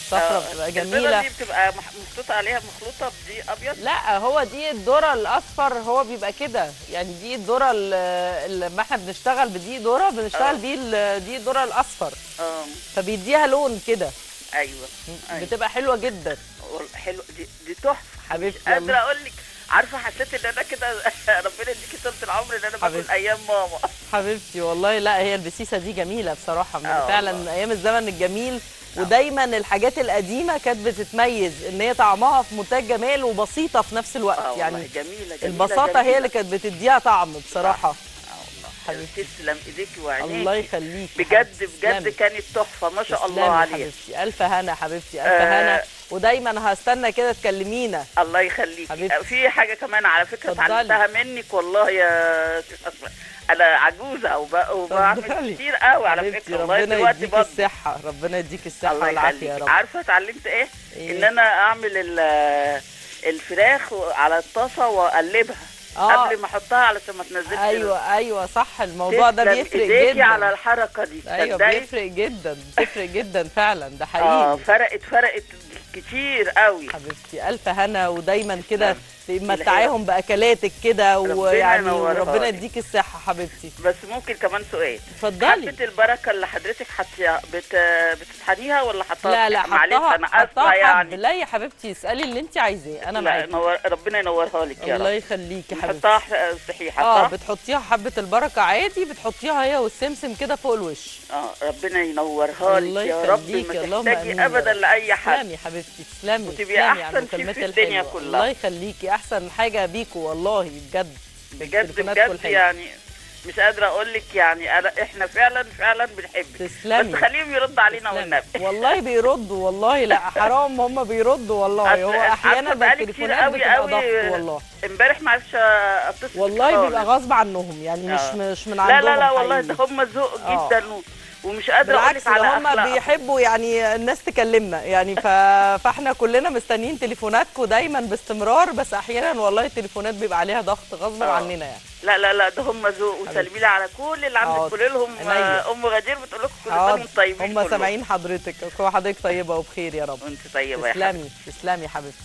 الصفرا آه، بتبقى البيضة جميله دي بتبقى مح- محطوط عليها مخلوطه بدقيق ابيض لا هو دي الذره الاصفر هو بيبقى كده يعني دي الذره ال- لما احنا بنشتغل بدقيق ذره آه. بنشتغل بيه ال- دي الذره الاصفر اه فبيديها لون كده ايوه أيوة. بتبقى حلوه جدا وال- حلو دي, دي تحفه حبيبتي قادره والله. اقول لك عارفه حسيت ان انا كده ربنا يديكي طولة العمر ان انا باكل حبيبتي. ايام ماما حبيبتي والله لا هي البسيسه دي جميله بصراحه من آه فعلا والله. من ايام الزمن الجميل ودايما الحاجات القديمه كانت بتتميز ان هي طعمها في منتهى الجمال وبسيطه في نفس الوقت اه والله يعني جميله جميله البساطه جميلة. هي اللي كانت بتديها طعم بصراحه اه والله حبيبتي. تسلم ايديكي وعينيكي الله يخليك بجد بجد كانت تحفه ما شاء الله عليها حبيبتي الف هنا حبيبتي الف آه. هنا ودايما هستنى كده تكلمينا الله يخليكي حبيبتي. في حاجه كمان على فكره اتفضلي. اتعلمتها منك والله يا ست اسماء انا عجوزه وب- وبعمل اتفضلي. كتير قوي على حبيبتي فكره لغايه ربنا دلوقتي يديك برضه الصحه ربنا يديك الصحه الله والعافيه يا يخليك رب عارفه اتعلمت ايه؟ إيه؟ ان انا اعمل ال- الفراخ على الطاسه واقلبها آه. قبل ما احطها علشان ما تنزلش ايوه ايوه صح الموضوع ده تسلم بيفرق إيديكي جدا على الحركه دي ايوه تصدقي؟ بيفرق جدا بيفرق جدا فعلا ده اه حقيقي فرقت فرقت كتير قوي حبيبتي الف هنا ودايما كده تسلم. متعاهم باكلاتك كده ربنا ويعني ينورها وربنا لك. يديك الصحه حبيبتي بس ممكن كمان سؤال اتفضلي حبة البركة اللي حضرتك حطيها بت... بتطحنيها ولا حطها لا لا معلش حطها انا حطها اسفة حب يعني لا يا حبيبتي اسالي اللي انت عايزاه انا لا معاكي نور... ربنا ينورها لك يا الله رب يخليكي حبيبتي نحطها ح- صحيحة اه صح؟ بتحطيها حبه البركه عادي بتحطيها هي والسمسم كده فوق الوش اه ربنا ينورها الله لك يا رب يخليكي، ما اللهم آمين تحتاجي يا ابدا رب. لاي حد تسلمي يا حبيبتي تسلمي وتبقي تسلمي على أحسن شيف المكالمات في الدنيا الحلوة. كلها. الله يخليكي احسن حاجه بيكوا والله بجد بجد تليفوناتكوا بجد الحلوة. يعني مش قادرة اقول لك يعني أنا احنا فعلا فعلا بنحبك تسلمي بس خليهم يرد علينا تسلمي. والنبي والله بيردوا والله لا حرام هم بيردوا والله هو أصل احيانا عارفة بقالي التليفونات كتير قوي بتبقى قوي ضغط والله امبارح ما عرفش اتصل والله خالص. بيبقى غصب عنهم يعني مش آه. مش من لا عندهم لا لا والله حقيقي. ده هم ذوق آه. جدا و... ومش قادره اقول بالعكس لك ده على هم اخلاقهم بيحبوا يعني الناس تكلمنا يعني ف... فاحنا كلنا مستنيين تليفوناتكم دايما باستمرار بس احيانا والله التليفونات بيبقى عليها ضغط غصب آه. عننا يعني لا لا لا ده هم ذوق وسلمي لي على كل اللي عندك حاضر. قولي لهم عينيا. آه، ام غدير بتقول لكم كل سنه حاضر. وانتم طيبين هم كلهم. سامعين حضرتك كل حضرتك طيبه وبخير يا رب وانت طيبه يا حبيبتي تسلمي تسلمي يا حبيبتي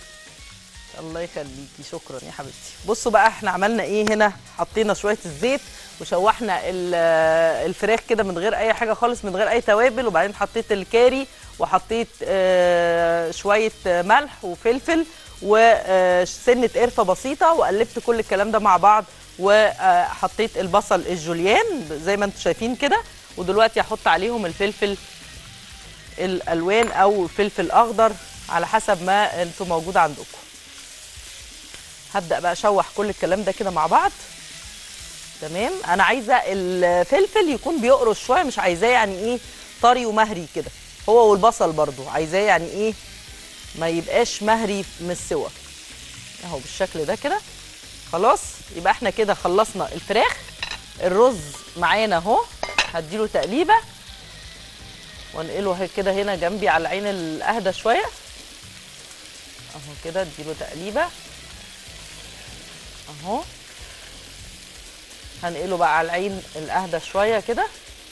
الله يخليكي شكرا يا حبيبتي بصوا بقى احنا عملنا ايه هنا حطينا شويه الزيت وشوحنا ال- الفراخ كده من غير اي حاجه خالص من غير اي توابل وبعدين حطيت الكاري وحطيت آه، شويه ملح وفلفل وسنه قرفه بسيطه وقلبت كل الكلام ده مع بعض وحطيت البصل الجوليان زي ما انتم شايفين كده ودلوقتي هحط عليهم الفلفل الالوان او فلفل اخضر على حسب ما انتم موجود عندكم هبدا بقى اشوح كل الكلام ده كده مع بعض تمام انا عايزه الفلفل يكون بيقرص شويه مش عايزاه يعني ايه طري ومهري كده هو والبصل برضو عايزاه يعني ايه ما يبقاش مهري من السوا اهو بالشكل ده كده خلاص يبقى احنا كده خلصنا الفراخ الرز معانا اهو هديله تقليبه وانقله هي- كده هنا جنبي على العين الاهدى شويه اهو كده اديله تقليبه اهو هنقله بقى على العين الاهدى شويه كده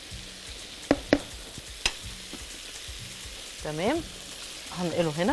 تمام هنقله هنا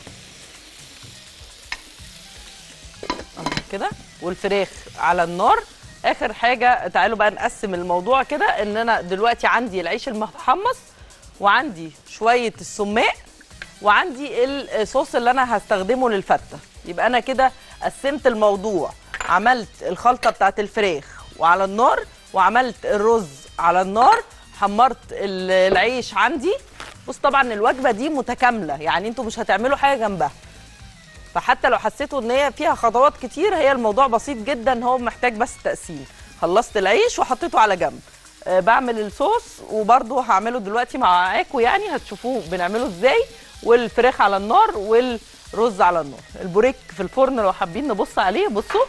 اهو كده والفراخ على النار اخر حاجه تعالوا بقى نقسم الموضوع كده ان انا دلوقتي عندي العيش المحمص وعندي شويه السماق وعندي الصوص اللي انا هستخدمه للفته يبقى انا كده قسمت الموضوع عملت الخلطه بتاعت الفراخ وعلى النار وعملت الرز على النار حمرت ال- العيش عندي بص طبعا الوجبه دي متكامله يعني انتوا مش هتعملوا حاجه جنبها فحتى لو حسيتوا ان هي فيها خطوات كتير هي الموضوع بسيط جدا هو محتاج بس تقسيم خلصت العيش وحطيته على جنب أه بعمل الصوص وبرده هعمله دلوقتي معاكم يعني هتشوفوه بنعمله ازاي والفراخ على النار والرز على النار البوريك في الفرن لو حابين نبص عليه بصوا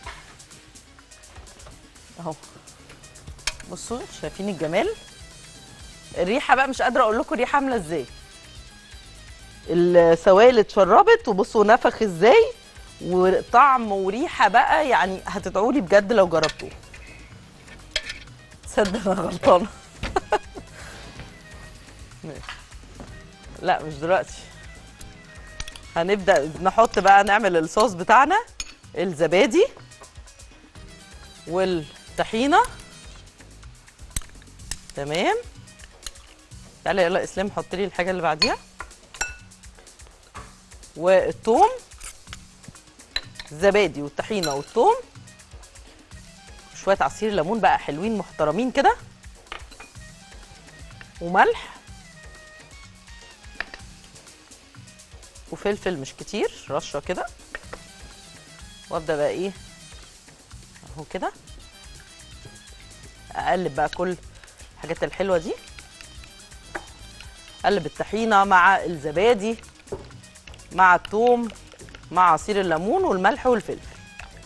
اهو بصوا شايفين الجمال الريحه بقى مش قادره اقول لكم الريحه عامله ازاي السوائل اتشربت وبصوا نفخ ازاي وطعم وريحه بقى يعني هتدعوا لي بجد لو جربتوه تصدق انا غلطانه ماشي. لا مش دلوقتي هنبدا نحط بقى نعمل الصوص بتاعنا الزبادي والطحينه تمام تعالى يلا اسلام حط لي الحاجه اللي بعديها والثوم الزبادي والطحينه والثوم شويه عصير ليمون بقى حلوين محترمين كده وملح وفلفل مش كتير رشه كده وابدا بقى ايه اهو كده اقلب بقى كل الحاجات الحلوه دي اقلب الطحينه مع الزبادي مع الثوم مع عصير الليمون والملح والفلفل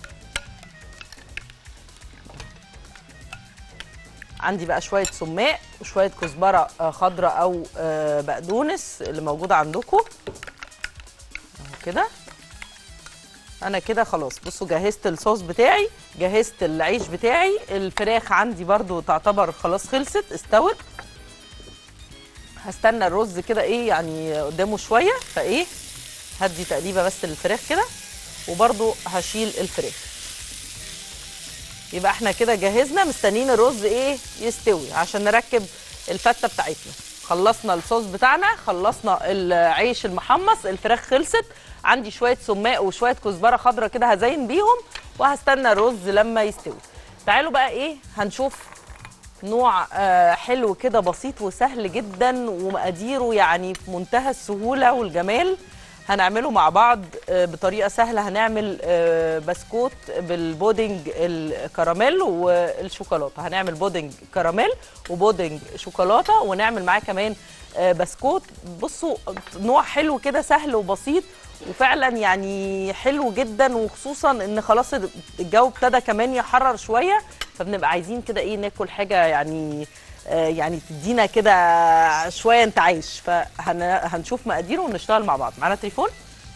عندي بقى شويه سماق وشويه كزبره آه، خضراء او آه، بقدونس اللي موجوده عندكم اهو كده انا كده خلاص بصوا جهزت الصوص بتاعي جهزت العيش بتاعي الفراخ عندي برضو تعتبر خلاص خلصت استوت هستنى الرز كده ايه يعني قدامه شويه فايه هدي تقليبه بس للفراخ كده وبرضو هشيل الفراخ يبقى احنا كده جهزنا مستنيين الرز ايه يستوي عشان نركب الفته بتاعتنا خلصنا الصوص بتاعنا خلصنا العيش المحمص الفراخ خلصت عندي شويه سماق وشويه كزبره خضراء كده هزين بيهم وهستنى الرز لما يستوي تعالوا بقى ايه هنشوف نوع آه، حلو كده بسيط وسهل جدا ومقاديره يعني في منتهى السهوله والجمال هنعمله مع بعض آه، بطريقه سهله هنعمل آه، بسكوت بالبودنج الكراميل والشوكولاته هنعمل بودنج كراميل وبودنج شوكولاته ونعمل معاه كمان آه، بسكوت بصوا نوع حلو كده سهل وبسيط وفعلا يعني حلو جدا وخصوصا ان خلاص الجو ابتدى كمان يحرر شويه فبنبقى عايزين كده ايه ناكل حاجه يعني آه، يعني تدينا كده شويه انتعاش فهنشوف مقاديره ونشتغل مع بعض معانا تليفون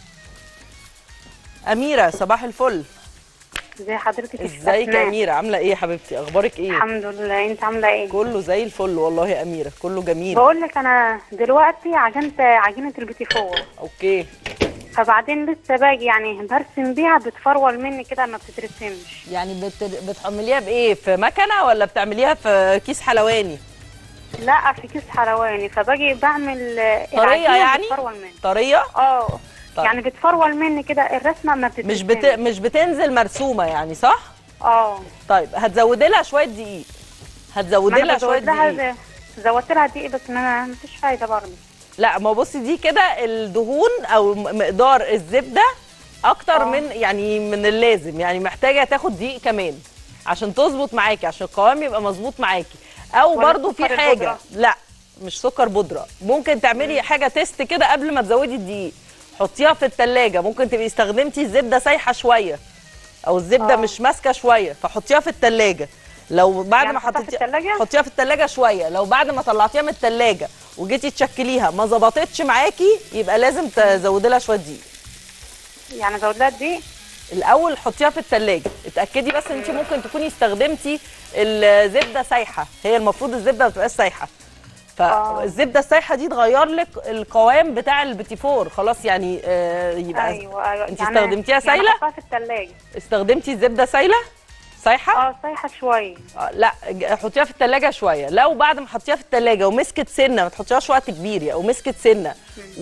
اميره صباح الفل ازي حضرتك يا ازيك يا أسماء؟ اميره عامله ايه يا حبيبتي اخبارك ايه الحمد لله انت عامله ايه كله زي الفل والله يا اميره كله جميل بقول لك انا دلوقتي عجنت عجينه البيتي فور اوكي فبعدين لسه باجي يعني برسم بيها بتفرول مني كده ما بتترسمش يعني بت... بتعمليها بايه في مكنه ولا بتعمليها في كيس حلواني لا في كيس حلواني فباجي بعمل آه، طرية العجينة يعني؟ بتفرول مني طريه اه طيب. يعني بتفرول مني كده الرسمه ما بتترسمش مش بت... مش بتنزل مرسومه يعني صح اه طيب هتزودي لها شويه دقيق هتزودي ما لها انا شويه بزود لها دقيق ز- زودت لها دقيق بس ما مفيش فايده برضه لا ما بصي دي كده الدهون او م- مقدار الزبده اكتر آه. من يعني من اللازم يعني محتاجه تاخد دقيق كمان عشان تظبط معاكي عشان القوام يبقى مظبوط معاكي او ولا برضو في سكر حاجه البودرة؟ لا مش سكر بودره ممكن تعملي حاجه تيست كده قبل ما تزودي الدقيق حطيها في التلاجة ممكن تبقي استخدمتي الزبده سايحه شويه او الزبده آه. مش ماسكه شويه فحطيها في التلاجة لو بعد يعني ما أحطها في حطيتيها التلاجة؟ حطيها في التلاجة شويه لو بعد ما طلعتيها من التلاجة وجيتي تشكليها ما ظبطتش معاكي يبقى لازم تزودي لها شويه دقيق يعني زود لها دقيق الاول حطيها في التلاجة اتاكدي بس ان انت ممكن تكوني استخدمتي الزبده سايحه هي المفروض الزبده ما تبقاش سايحه فالزبده السايحه دي تغير لك القوام بتاع البتيفور خلاص يعني آه يبقى ايوه ايوه انت يعني- استخدمتيها يعني سايله احطها في التلاجة استخدمتي الزبده سايله سايحه اه سايحه شويه آه، لا ج- حطيها في التلاجة شويه لو بعد ما حطيها في التلاجة ومسكت سنه ما تحطيهاش وقت كبير او مسكت سنه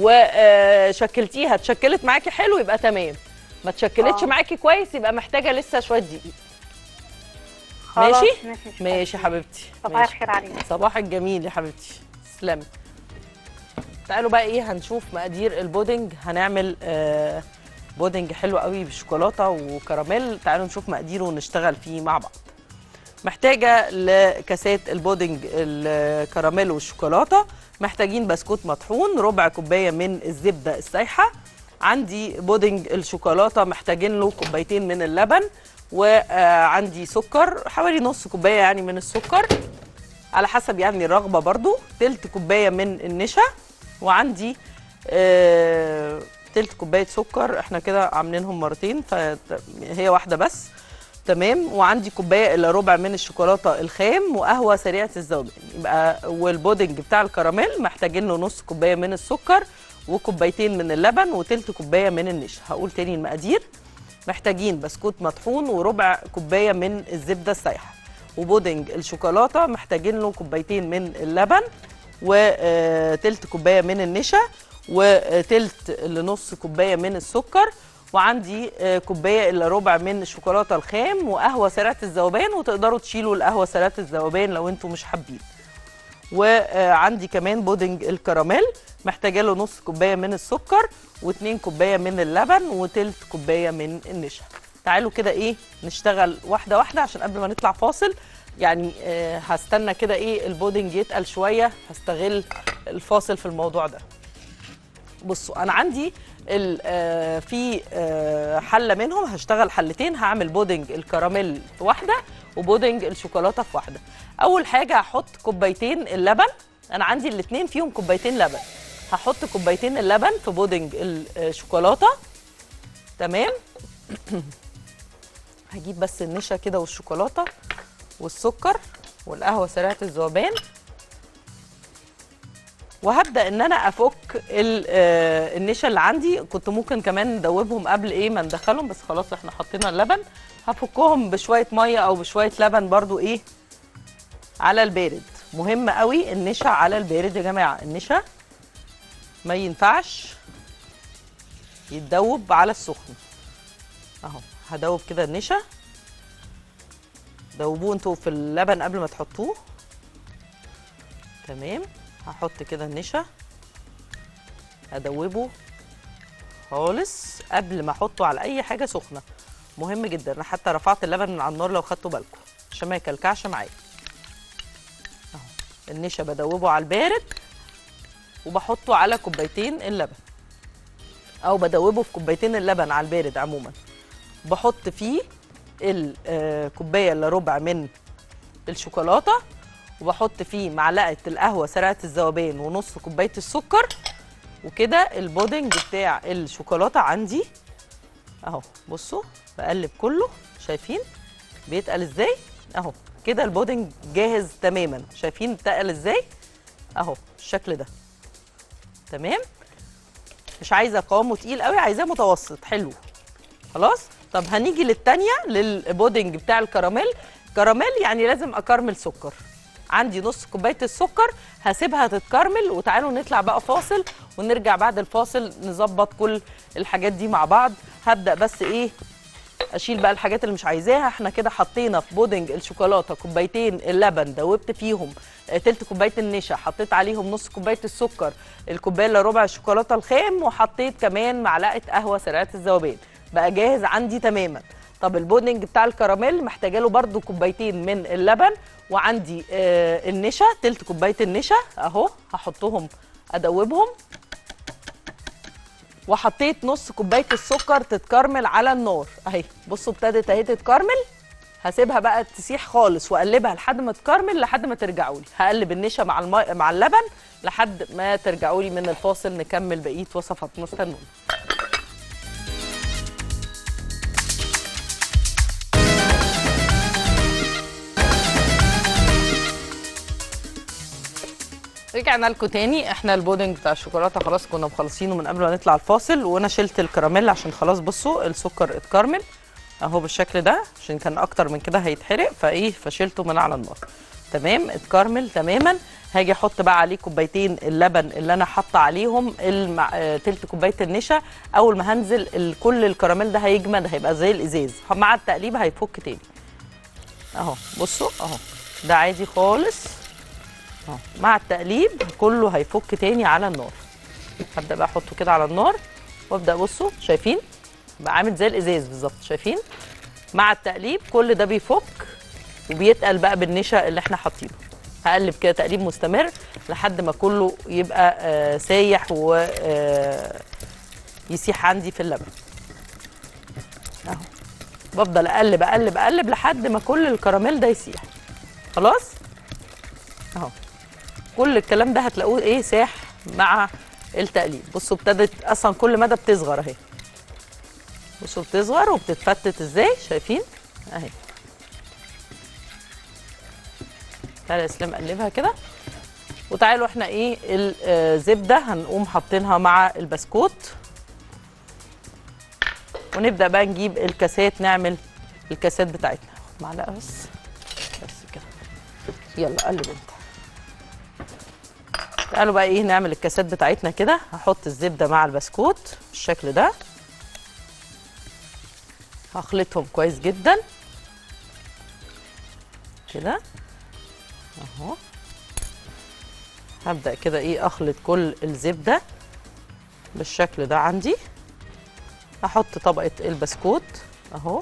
وشكلتيها اتشكلت معاكي حلو يبقى تمام ما تشكلتش آه. معاكي كويس يبقى محتاجه لسه شويه دقيق خلاص ماشي ماشي مش ماشي يا حبيبتي صباح ماشي. الخير عليك صباحك جميل يا حبيبتي تسلمي تعالوا بقى ايه هنشوف مقادير البودنج هنعمل آه بودنج حلو قوي بالشوكولاته وكراميل تعالوا نشوف مقاديره ونشتغل فيه مع بعض محتاجه لكاسات البودنج الكراميل والشوكولاته محتاجين بسكوت مطحون ربع كوبايه من الزبده السايحه عندي بودنج الشوكولاته محتاجين له كوبايتين من اللبن وعندي سكر حوالي نص كوبايه يعني من السكر على حسب يعني الرغبه برضو تلت كوبايه من النشا وعندي آه تلت كوبايه سكر احنا كده عاملينهم مرتين فهي واحده بس تمام وعندي كوبايه الا ربع من الشوكولاته الخام وقهوه سريعه الذوبان يبقى والبودنج بتاع الكراميل محتاجين له نص كوبايه من السكر وكوبايتين من اللبن وتلت كوبايه من النشا هقول تاني المقادير محتاجين بسكوت مطحون وربع كوبايه من الزبده السايحه وبودنج الشوكولاته محتاجين له كوبايتين من اللبن وتلت كوبايه من النشا وتلت لنص كوبايه من السكر وعندي آه، كوبايه الا ربع من الشوكولاته الخام وقهوه سريعه الذوبان وتقدروا تشيلوا القهوه سريعه الذوبان لو انتم مش حابين وعندي كمان بودنج الكراميل محتاجه له نص كوبايه من السكر واتنين كوبايه من اللبن وتلت كوبايه من النشا تعالوا كده ايه نشتغل واحده واحده عشان قبل ما نطلع فاصل يعني آه هستنى كده ايه البودنج يتقل شويه هستغل الفاصل في الموضوع ده بصوا انا عندي ال- آه، في آه، حله منهم هشتغل حلتين هعمل بودنج الكراميل في واحده وبودنج الشوكولاته في واحده اول حاجه هحط كوبايتين اللبن انا عندي الاثنين فيهم كوبايتين لبن هحط كوبايتين اللبن في بودنج الشوكولاته تمام هجيب بس النشا كده والشوكولاته والسكر والقهوه سريعه الذوبان وهبدا ان انا افك ال- آه، النشا اللي عندي كنت ممكن كمان ندوبهم قبل ايه ما ندخلهم بس خلاص احنا حطينا اللبن هفكهم بشويه ميه او بشويه لبن برضو ايه على البارد مهم قوي النشا على البارد يا جماعه النشا ما ينفعش يتدوب على السخن اهو هدوب كده النشا دوبوه انتوا في اللبن قبل ما تحطوه تمام هحط كده النشا ادوبه خالص قبل ما احطه على اي حاجه سخنه مهم جدا انا حتى رفعت اللبن من على النار لو خدتوا بالكم عشان ما يكلكعش معايا اهو النشا بدوبه على البارد وبحطه على كوبايتين اللبن او بدوبه في كوبايتين اللبن على البارد عموما بحط فيه الكوبايه الا ربع من الشوكولاته وبحط فيه معلقه القهوه سريعه الذوبان ونص كوبايه السكر وكده البودنج بتاع الشوكولاته عندي اهو بصوا بقلب كله شايفين بيتقل ازاي اهو كده البودنج جاهز تماما شايفين اتقل ازاي اهو الشكل ده تمام مش عايزه قوامه تقيل قوي عايزاه متوسط حلو خلاص طب هنيجي للتانية للبودنج بتاع الكراميل كراميل يعني لازم اكرمل سكر عندي نص كوبايه السكر هسيبها تتكرمل وتعالوا نطلع بقى فاصل ونرجع بعد الفاصل نظبط كل الحاجات دي مع بعض هبدا بس ايه اشيل بقى الحاجات اللي مش عايزاها احنا كده حطينا في بودنج الشوكولاته كوبايتين اللبن دوبت فيهم آه، تلت كوبايه النشا حطيت عليهم نص كوبايه السكر الكوبايه الا ربع الشوكولاته الخام وحطيت كمان معلقه قهوه سريعه الذوبان بقى جاهز عندي تماما طب البودنج بتاع الكراميل محتاجه له برده كوبايتين من اللبن وعندي آه النشا تلت كوبايه النشا اهو هحطهم ادوبهم وحطيت نص كوبايه السكر تتكرمل على النار اهي بصوا ابتدت اهي تتكرمل هسيبها بقى تسيح خالص واقلبها لحد ما تكرمل لحد ما ترجعوا لي هقلب النشا مع المي... مع اللبن لحد ما ترجعوا لي من الفاصل نكمل بقيه وصفاتنا استنونا رجعنا لكم تاني احنا البودنج بتاع الشوكولاته خلاص كنا مخلصينه من قبل ما نطلع الفاصل وانا شلت الكراميل عشان خلاص بصوا السكر اتكرمل اهو بالشكل ده عشان كان اكتر من كده هيتحرق فايه فشلته من على النار تمام اتكرمل تماما هاجي احط بقى عليه كوبايتين اللبن اللي انا حاطه عليهم المع... آه، تلت كوبايه النشا اول ما هنزل ال- كل الكراميل ده هيجمد هيبقى زي الازاز مع التقليب هيفك تاني اهو بصوا اهو ده عادي خالص اهو مع التقليب كله هيفك تاني على النار هبدا بقى احطه كده على النار وابدا بصوا شايفين بقى عامل زي الازاز بالظبط شايفين مع التقليب كل ده بيفك وبيتقل بقى بالنشا اللي احنا حاطينه هقلب كده تقليب مستمر لحد ما كله يبقى آه سايح و آه يسيح عندي في اللبن اهو بفضل اقلب اقلب اقلب لحد ما كل الكراميل ده يسيح خلاص اهو كل الكلام ده هتلاقوه ايه ساح مع التقليب بصوا ابتدت اصلا كل مدى بتصغر اهي بصوا بتصغر وبتتفتت ازاي شايفين اهي تعالى يا اسلام قلبها كده وتعالوا احنا ايه الزبده هنقوم حاطينها مع البسكوت ونبدا بقى نجيب الكاسات نعمل الكاسات بتاعتنا خد معلقه بس بس كده يلا قلب انت تعالوا بقى ايه نعمل الكاسات بتاعتنا كده هحط الزبده مع البسكوت بالشكل ده هخلطهم كويس جدا كده اهو هبدا كده ايه اخلط كل الزبده بالشكل ده عندي هحط طبقه البسكوت اهو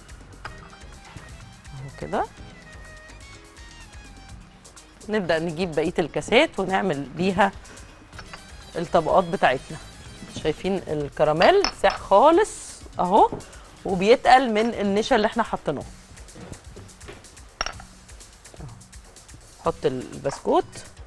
اهو كده نبدا نجيب بقيه الكاسات ونعمل بيها الطبقات بتاعتنا شايفين الكراميل ساح خالص اهو وبيتقل من النشا اللي احنا حاطينه حط البسكوت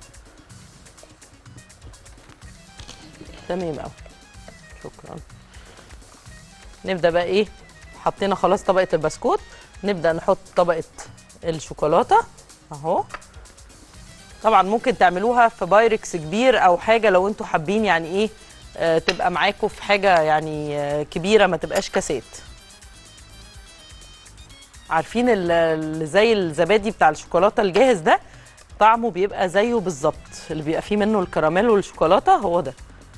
تمام قوي شكرا نبدا بقى ايه حطينا خلاص طبقه البسكوت نبدا نحط طبقه الشوكولاته اهو طبعا ممكن تعملوها في بايركس كبير او حاجه لو انتوا حابين يعني ايه آه تبقى معاكم في حاجه يعني آه كبيره ما تبقاش كاسات عارفين ال- اللي زي الزبادي بتاع الشوكولاته الجاهز ده طعمه بيبقى زيه بالظبط اللي بيبقى فيه منه الكراميل والشوكولاته هو ده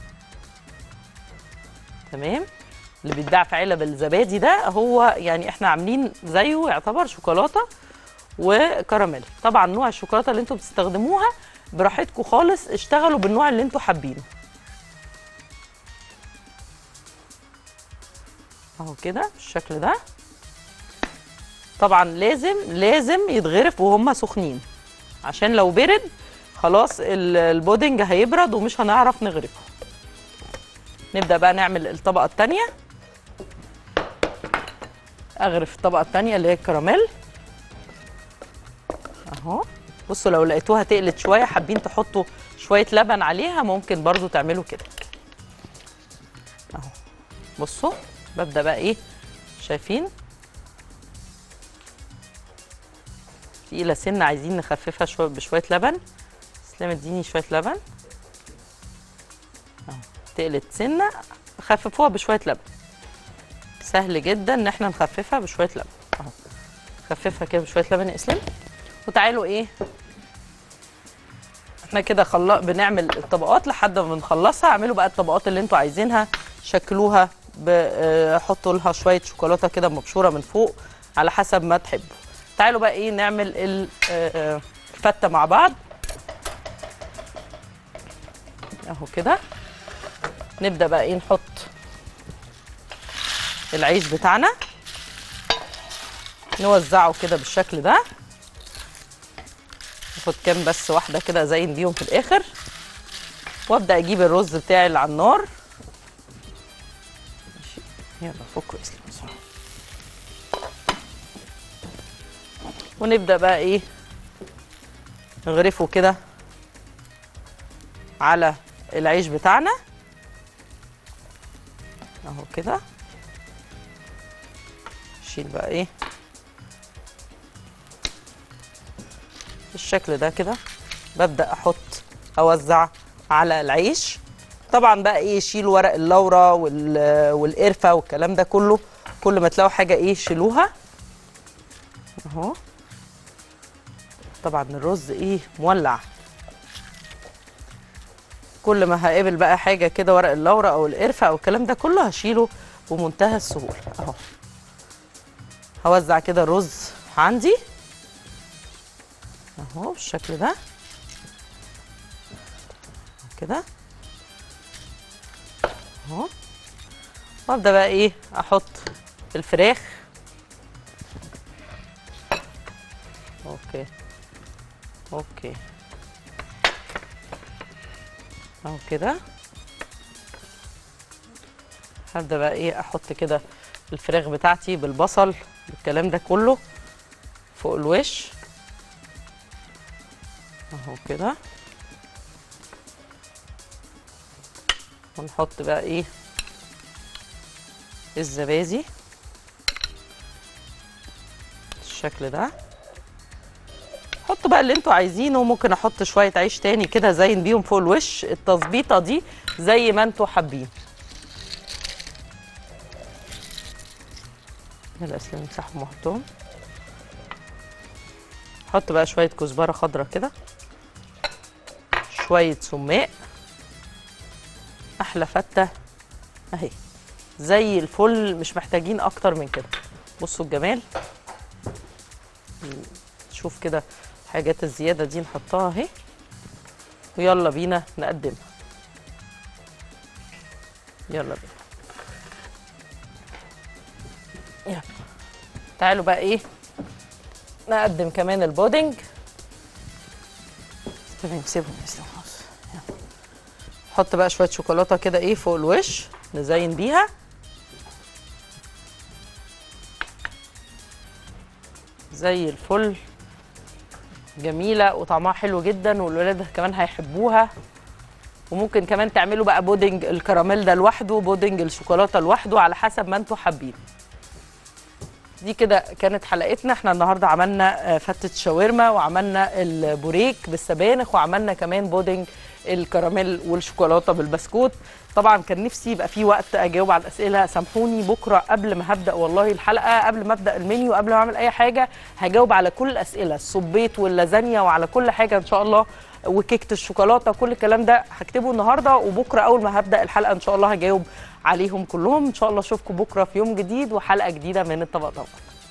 تمام اللي بيتباع في علب الزبادي ده هو يعني احنا عاملين زيه يعتبر شوكولاته وكراميل طبعا نوع الشوكولاته اللي انتوا بتستخدموها براحتكم خالص اشتغلوا بالنوع اللي انتوا حابينه اهو كده بالشكل ده طبعا لازم لازم يتغرف وهم سخنين عشان لو برد خلاص ال- البودنج هيبرد ومش هنعرف نغرفه نبدا بقى نعمل الطبقه الثانيه اغرف الطبقه الثانيه اللي هي الكراميل اهو بصوا لو لقيتوها تقلت شويه حابين تحطوا شويه لبن عليها ممكن برضو تعملوا كده اهو بصوا ببدا بقى ايه شايفين تقيله سنه عايزين نخففها شويه بشويه لبن اسلام اديني شويه لبن اهو تقلت سنه خففوها بشويه لبن سهل جدا ان احنا نخففها بشويه لبن اهو خففها كده بشويه لبن يا اسلام وتعالوا ايه احنا كده خلا بنعمل الطبقات لحد ما بنخلصها اعملوا بقى الطبقات اللي انتوا عايزينها شكلوها ب- آه، حطوا لها شويه شوكولاته كده مبشوره من فوق على حسب ما تحبوا تعالوا بقى ايه نعمل ال- آه، آه، الفته مع بعض اهو كده نبدا بقى ايه نحط العيش بتاعنا نوزعه كده بالشكل ده ناخد كام بس واحده كده ازين بيهم في الاخر وابدا اجيب الرز بتاعي اللي على النار ماشي يلا فكوا اسلام بسرعه ونبدا بقى ايه نغرفه كده على العيش بتاعنا اهو كده نشيل بقى ايه بالشكل ده كده ببدا احط اوزع على العيش طبعا بقى ايه شيلوا ورق اللورة وال- والقرفه والكلام ده كله كل ما تلاقوا حاجه ايه شيلوها اهو طبعا الرز ايه مولع كل ما هقابل بقى حاجه كده ورق اللورة او القرفه او الكلام ده كله هشيله بمنتهى السهوله اهو هوزع كده الرز عندي اهو بالشكل ده كده اهو وابدا بقى ايه احط الفراخ اوكي اوكي اهو كده هبدا بقى ايه احط كده الفراخ بتاعتي بالبصل بالكلام ده كله فوق الوش اهو كده ونحط بقى ايه الزبادي بالشكل ده حطوا بقى اللي انتوا عايزينه ممكن احط شويه عيش تاني كده زين بيهم فوق الوش التظبيطه دي زي ما انتوا حابين يلا اسلام امسحهم واحطهم حط بقى شويه كزبره خضراء كده شويه سماق احلى فته اهي زي الفل مش محتاجين اكتر من كده بصوا الجمال شوف كده الحاجات الزياده دي نحطها اهي ويلا بينا نقدمها يلا بينا يلا تعالوا بقى ايه نقدم كمان البودنج تمام سيبهم يسلموا خلاص يلا. نحط بقى شويه شوكولاته كده ايه فوق الوش نزين بيها زي الفل جميله وطعمها حلو جدا والولاد كمان هيحبوها وممكن كمان تعملوا بقى بودنج الكراميل ده لوحده بودنج الشوكولاته لوحده على حسب ما انتوا حابين دي كده كانت حلقتنا احنا النهارده عملنا آه، فتة شاورما وعملنا البوريك بالسبانخ وعملنا كمان بودنج الكراميل والشوكولاته بالبسكوت طبعا كان نفسي يبقى في وقت اجاوب على الاسئله سامحوني بكره قبل ما هبدا والله الحلقه قبل ما ابدا المنيو قبل ما اعمل اي حاجه هجاوب على كل الاسئله الصبيت واللازانيا وعلى كل حاجه ان شاء الله وكيكه الشوكولاته كل الكلام ده هكتبه النهارده وبكره اول ما هبدا الحلقه ان شاء الله هجاوب عليهم كلهم ان شاء الله اشوفكم بكره في يوم جديد وحلقه جديده من الطبق طبق